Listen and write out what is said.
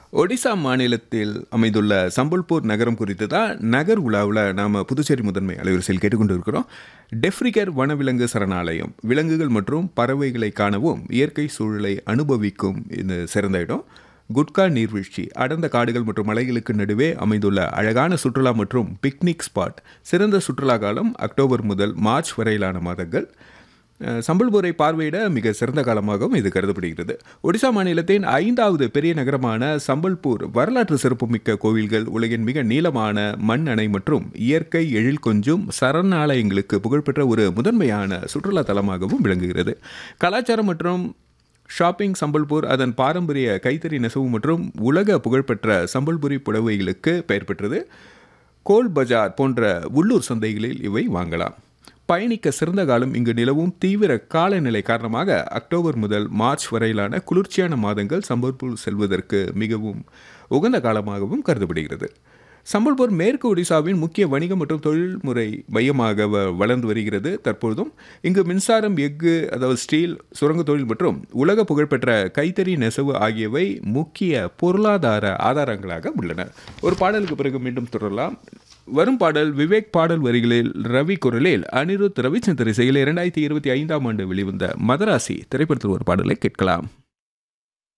ஒடிசா மாநிலத்தில் அமைந்துள்ள சம்பல்பூர் நகரம் குறித்து தான் நகர் உலாவில் நாம் புதுச்சேரி முதன்மை அலைவரிசையில் கேட்டுக்கொண்டு இருக்கிறோம் டெஃப்ரிகர் வனவிலங்கு சரணாலயம் விலங்குகள் மற்றும் பறவைகளை காணவும் இயற்கை சூழலை அனுபவிக்கும் இது சிறந்த இடம் குட்கா நீர்வீழ்ச்சி அடர்ந்த காடுகள் மற்றும் மலைகளுக்கு நடுவே அமைந்துள்ள அழகான சுற்றுலா மற்றும் பிக்னிக் ஸ்பாட் சிறந்த சுற்றுலா காலம் அக்டோபர் முதல் மார்ச் வரையிலான மாதங்கள் அஹ், சம்பல்பூரை பார்வையிட மிக சிறந்த காலமாகவும் இது கருதப்படுகிறது ஒடிசா மாநிலத்தின் ஐந்தாவது பெரிய நகரமான சம்பல்பூர் வரலாற்று சிறப்புமிக்க கோவில்கள் உலகின் மிக நீளமான மண் அணை மற்றும் இயற்கை எழில் கொஞ்சும் சரணாலயங்களுக்கு புகழ்பெற்ற ஒரு முதன்மையான சுற்றுலா தலமாகவும் விளங்குகிறது கலாச்சாரம் மற்றும் ஷாப்பிங் சம்பல்பூர் அதன் பாரம்பரிய கைத்தறி நெசவு மற்றும் உலக புகழ்பெற்ற சம்பல்புரி புடவைகளுக்கு பெயர் பெற்றது கோல் பஜார் போன்ற உள்ளூர் சந்தைகளில் இவை வாங்கலாம் பயணிக்க சிறந்த காலம் இங்கு நிலவும் தீவிர காலநிலை காரணமாக அக்டோபர் முதல் மார்ச் வரையிலான குளிர்ச்சியான மாதங்கள் சம்பல்பூர் செல்வதற்கு மிகவும் உகந்த காலமாகவும் கருதப்படுகிறது சம்பல்பூர் மேற்கு ஒடிசாவின் முக்கிய வணிக மற்றும் தொழில்முறை மையமாக வ- வளர்ந்து வருகிறது தற்பொழுதும் இங்கு மின்சாரம் எஃகு அதாவது ஸ்டீல் சுரங்க தொழில் மற்றும் உலக புகழ்பெற்ற கைத்தறி நெசவு ஆகியவை முக்கிய பொருளாதார ஆதாரங்களாக உள்ளன ஒரு பாடலுக்கு பிறகு மீண்டும் தொடரலாம் வரும் பாடல் விவேக் பாடல் வரிகளில் ரவி குரலில் அனிருத் ரவிச்சந்தர் இசையில் இரண்டாயிரத்தி இருபத்தி ஐந்தாம் ஆண்டு வெளிவந்த மதராசி திரைப்படத்தில் ஒரு பாடலை கேட்கலாம்